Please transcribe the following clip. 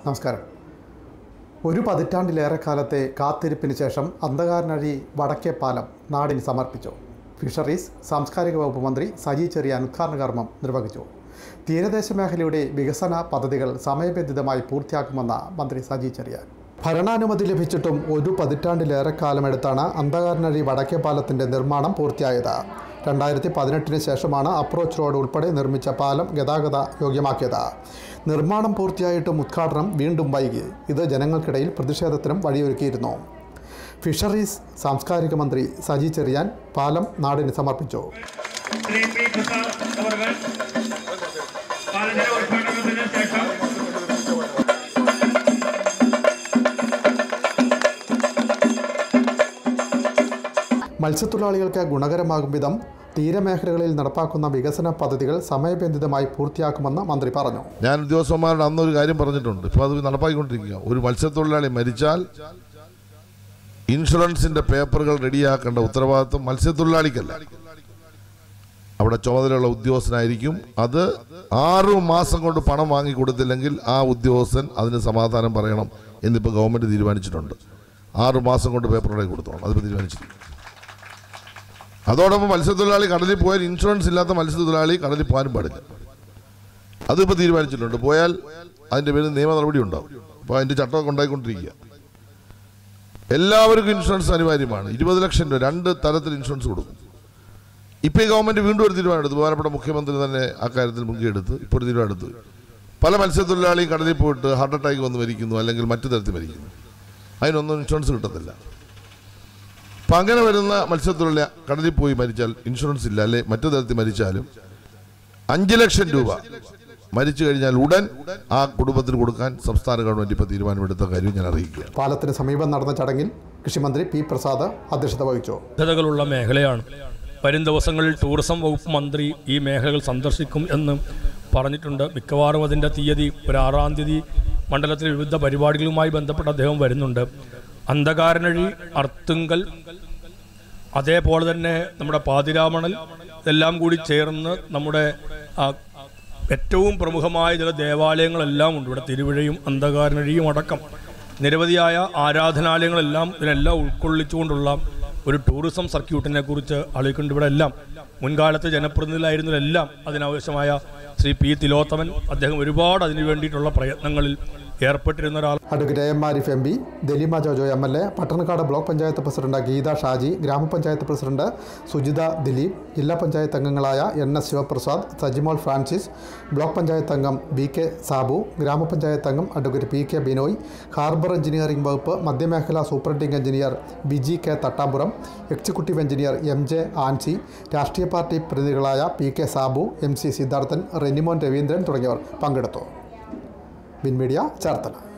നമസ്കാരം ഒരു പതിറ്റാണ്ടിലേറെ കാലത്തെ കാത്തിരിപ്പിന് ശേഷം അന്ധകാരനഴി വടക്കേ പാലം നാടിന് സമർപ്പിച്ചു ഫിഷറീസ് സാംസ്കാരിക വകുപ്പ് മന്ത്രി സജി ചെറിയാൻ ഉദ്ഘാടന കർമ്മം നിർവഹിച്ചു തീരദേശ മേഖലയുടെ വികസന പദ്ധതികൾ സമയബന്ധിതമായി പൂർത്തിയാക്കുമെന്ന മന്ത്രി സജി ചെറിയാൻ ഭരണാനുമതി ലഭിച്ചിട്ടും ഒരു പതിറ്റാണ്ടിലേറെ കാലമെടുത്താണ് അന്ധകാരനഴി വടക്കേ പാലത്തിൻ്റെ നിർമ്മാണം പൂർത്തിയായത് രണ്ടായിരത്തി പതിനെട്ടിന് ശേഷമാണ് അപ്രോച്ച് റോഡ് ഉൾപ്പെടെ നിർമ്മിച്ച പാലം ഗതാഗത യോഗ്യമാക്കിയത് നിർമ്മാണം പൂർത്തിയായിട്ടും ഉദ്ഘാടനം വീണ്ടും വൈകി ഇത് ജനങ്ങൾക്കിടയിൽ പ്രതിഷേധത്തിനും വഴിയൊരുക്കിയിരുന്നു ഫിഷറീസ് സാംസ്കാരിക മന്ത്രി സജി ചെറിയാൻ പാലം നാടിന് സമർപ്പിച്ചു ശ്രീ പി പ്രസാദ് അവർ പാലത്തിന്റെ ഉദ്ഘാടനത്തിന് ശേഷം മത്സ്യത്തൊഴിലാളികൾക്ക് ഗുണകരമാകും വിധം തീരമേഖലകളിൽ നടപ്പാക്കുന്ന വികസന പദ്ധതികൾ സമയബന്ധിതമായി പൂർത്തിയാക്കുമെന്ന് മന്ത്രി പറഞ്ഞു ഞാൻ ഉദ്യോഗസ്ഥന്മാരോട് അന്ന് ഒരു കാര്യം പറഞ്ഞിട്ടുണ്ട് ഇപ്പോൾ അത് നടപ്പാക്കിക്കൊണ്ടിരിക്കുക ഒരു മത്സ്യത്തൊഴിലാളി മരിച്ചാൽ ഇൻഷുറൻസിന്റെ പേപ്പറുകൾ റെഡിയാക്കേണ്ട ഉത്തരവാദിത്വം മത്സ്യത്തൊഴിലാളിക്കല്ല അവിടെ ചുമതലയുള്ള ഉദ്യോഗസ്ഥനായിരിക്കും അത് ആറു മാസം കൊണ്ട് പണം വാങ്ങി കൊടുത്തില്ലെങ്കിൽ ആ ഉദ്യോഗസ്ഥൻ അതിന് സമാധാനം പറയണം എന്നിപ്പോൾ ഗവൺമെന്റ് തീരുമാനിച്ചിട്ടുണ്ട് ആറു മാസം കൊണ്ട് പേപ്പർ ഉണ്ടാക്കി കൊടുത്തോണം അതിപ്പോൾ തീരുമാനിച്ചിരിക്കും അതോടൊപ്പം മത്സ്യത്തൊഴിലാളി കടലിൽ പോയാൽ ഇൻഷുറൻസ് ഇല്ലാത്ത മത്സ്യത്തൊഴിലാളി കടലിൽ പോകാനും പാടില്ല അതിപ്പോൾ തീരുമാനിച്ചിട്ടുണ്ട് പോയാൽ അതിൻ്റെ പേരിൽ നിയമ നടപടി ഉണ്ടാവും അപ്പോൾ അതിൻ്റെ ചട്ടമൊക്കെ ഉണ്ടായിക്കൊണ്ടിരിക്കുക എല്ലാവർക്കും ഇൻഷുറൻസ് അനിവാര്യമാണ് ഇരുപത് ലക്ഷം രൂപ രണ്ട് തരത്തിൽ ഇൻഷുറൻസ് കൊടുക്കും ഇപ്പോൾ ഈ ഗവൺമെൻറ് വീണ്ടും ഒരു തീരുമാനം എടുത്തു ബഹുമാനപ്പെട്ട മുഖ്യമന്ത്രി തന്നെ അക്കാര്യത്തിൽ മുൻകൈയെടുത്ത് ഇപ്പോൾ ഒരു തീരുമാനം എടുത്തു പല മത്സ്യത്തൊഴിലാളിയും കടലിൽ പോയിട്ട് ഹാർട്ട് അറ്റാക്ക് വന്ന് മരിക്കുന്നു അല്ലെങ്കിൽ മറ്റു തരത്തിൽ മരിക്കുന്നു അതിനൊന്നും ഇൻഷുറൻസ് കിട്ടത്തില്ല അപ്പം അങ്ങനെ വരുന്ന മത്സ്യത്തൊഴിലാളി കടലിൽ പോയി മരിച്ചാൽ ഇൻഷുറൻസ് ഇല്ല അല്ലെ മറ്റു തരത്തിൽ മരിച്ചാലും അഞ്ച് ലക്ഷം രൂപ മരിച്ചു കഴിഞ്ഞാൽ ഉടൻ ആ കുടുംബത്തിന് കൊടുക്കാൻ സംസ്ഥാന ഗവൺമെന്റ് ഇപ്പോൾ തീരുമാനമെടുത്ത കാര്യം ഞാൻ അറിയിക്കുക പാലത്തിന് സമീപം നടന്ന ചടങ്ങിൽ കൃഷിമന്ത്രി പി പ്രസാദ് അധ്യക്ഷത വഹിച്ചു സാധ്യതകളുള്ള മേഖലയാണ് വരും ദിവസങ്ങളിൽ ടൂറിസം വകുപ്പ് മന്ത്രി ഈ മേഖലകൾ സന്ദർശിക്കും എന്ന് പറഞ്ഞിട്ടുണ്ട് മിക്കവാറും അതിൻ്റെ തീയതി ഒരു ആറാം തീയതി മണ്ഡലത്തിലെ വിവിധ പരിപാടികളുമായി ബന്ധപ്പെട്ട് അദ്ദേഹം വരുന്നുണ്ട് അന്ധകാരനഴി അർത്തുങ്കൽ അതേപോലെ തന്നെ നമ്മുടെ പാതിരാമണൽ ഇതെല്ലാം കൂടി ചേർന്ന് നമ്മുടെ ആ, ഏറ്റവും പ്രമുഖമായ ചില ദേവാലയങ്ങളെല്ലാം ഉണ്ട് ഇവിടെ തിരുവിഴയും അന്ധകാരനഴിയും അടക്കം നിരവധിയായ ആരാധനാലയങ്ങളെല്ലാം ഇതിനെല്ലാം ഉൾക്കൊള്ളിച്ചുകൊണ്ടുള്ള ഒരു ടൂറിസം സർക്യൂട്ടിനെ കുറിച്ച് ആലോചിക്കുന്നുണ്ട് ഇവിടെ എല്ലാം മുൻകാലത്തെ ജനപ്രതിനിധികളായിരുന്നവരെല്ലാം അതിനാവശ്യമായ ശ്രീ പി തിലോത്തമൻ അദ്ദേഹം ഒരുപാട് അതിനു വേണ്ടിയിട്ടുള്ള പ്രയത്നങ്ങളിൽ ഏർപ്പെട്ടിരുന്ന ഒരാൾ advocate A M Arif M P Dalima Jojo M L A Pattanakkad block panchayat president Geetha Shaji ഗ്രാമപഞ്ചായത്ത് പ്രസിഡന്റ് സുജിത ദിലീപ് ജില്ലാ പഞ്ചായത്ത് അംഗങ്ങളായ N S Sivaprasad Sajimol Francis block panchayat അംഗം ബി കെ സാബു ഗ്രാമപഞ്ചായത്ത് അംഗം advocate P K Binoy harbour engineering വകുപ്പ് മധ്യമേഖലാ superintending engineer Biji K Thattampuram executive engineer M J Ancy രാഷ്ട്രീയ പാർട്ടി പ്രതിനിധികളായ P K Sabu M C Sidharthan Renimon Raveendran തുടങ്ങിയവർ പങ്കെടുത്തു ബിൻ മീഡിയ ചേർത്തല